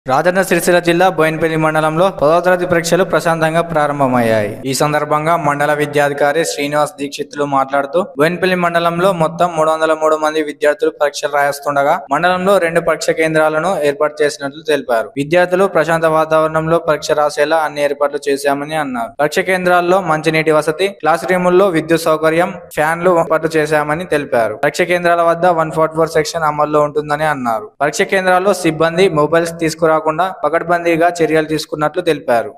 రాజన్న సిరిసిల్ల జిల్లా బోయినపల్లి మండలంలో పదవ తరగతి పరీక్షలు ప్రశాంతంగా ప్రారంభమయ్యాయి ఈ సందర్భంగా మండల విద్యాధికారి శ్రీనివాస్ దీక్షితులు మాట్లాడుతూ బోయినపల్లి మండలంలో మొత్తం మూడు వందల మూడు మంది విద్యార్థులు పరీక్షలు రాస్తుండగా మండలంలో రెండు పరీక్ష కేంద్రాలను ఏర్పాటు చేసినట్లు తెలిపారు విద్యార్థులు ప్రశాంత వాతావరణంలో పరీక్ష రాసేలా అన్ని ఏర్పాట్లు చేశామని అన్నారు పరీక్ష కేంద్రాల్లో మంచినీటి వసతి క్లాస్ రూముల్లో విద్యుత్ సౌకర్యం ఫ్యాన్లు ఏర్పాటు చేశామని తెలిపారు పరీక్ష కేంద్రాల వద్ద వన్ ఫార్టీ ఫోర్ సెక్షన్ అమల్లో ఉంటుందని అన్నారు పరీక్ష కేంద్రాల్లో సిబ్బంది మొబైల్స్ తీసుకురాకుండా పకడ్బందీగా చర్యలు తీసుకున్నట్లు తెలిపారు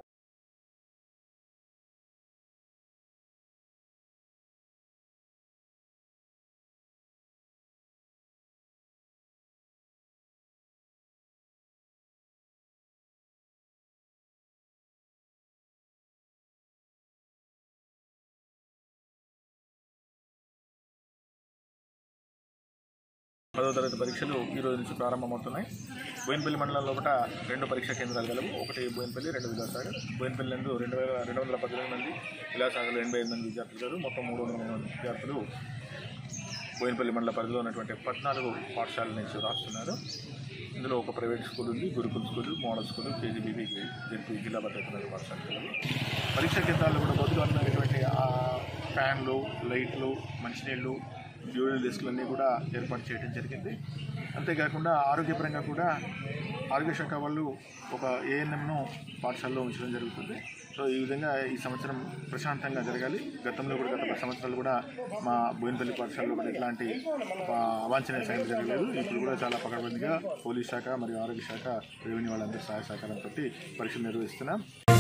పదో తరగతి పరీక్షలు ఈ రోజు నుంచి ప్రారంభమవుతున్నాయి బోయినపల్లి మండలం లోపల రెండు పరీక్షా కేంద్రాలు గలవు ఒకటి బోయినపల్లి రెండు విలాసాగర్ బోయినపల్లి నందు రెండు వేల రెండు వందల పద్దెనిమిది మంది విలాసాగర్లో ఎనభై ఐదు మంది విద్యార్థులు గారు మొత్తం మూడు వందల మంది విద్యార్థులు బోయినపల్లి మండల పరిధిలో ఉన్నటువంటి పద్నాలుగు పాఠశాలల నుంచి రాస్తున్నారు ఇందులో ఒక ప్రైవేట్ స్కూల్ ఉంది Gurukul school model school KGBV ZP జిల్లా భద్రత పాఠశాల కలవు పరీక్షా కేంద్రాల్లో కూడా బదులు ఉన్నటువంటి ఆ ఫ్యాన్లు లైట్లు మంచినీళ్ళు డ్యూయల్ డెస్క్లన్నీ కూడా ఏర్పాటు చేయడం జరిగింది అంతేకాకుండా ఆరోగ్యపరంగా కూడా ఆరోగ్య శాఖ వాళ్ళు ఒక ఏఎన్ఎంను పాఠశాలలో ఉంచడం జరుగుతుంది సో ఈ విధంగా ఈ సంవత్సరం ప్రశాంతంగా జరగాలి గతంలో కూడా గత పది సంవత్సరాలు కూడా మా బోయినపల్లి పాఠశాలలో కూడా ఇట్లాంటి ఆ, అవాంఛనీయ సంగతి జరగలేదు ఇప్పుడు కూడా చాలా పకడ్బందీగా పోలీస్ శాఖ మరియు ఆరోగ్య శాఖ రెవెన్యూ వాళ్ళందరూ సహాయ సహకారంతో పరీక్షలు నిర్వహిస్తున్నాం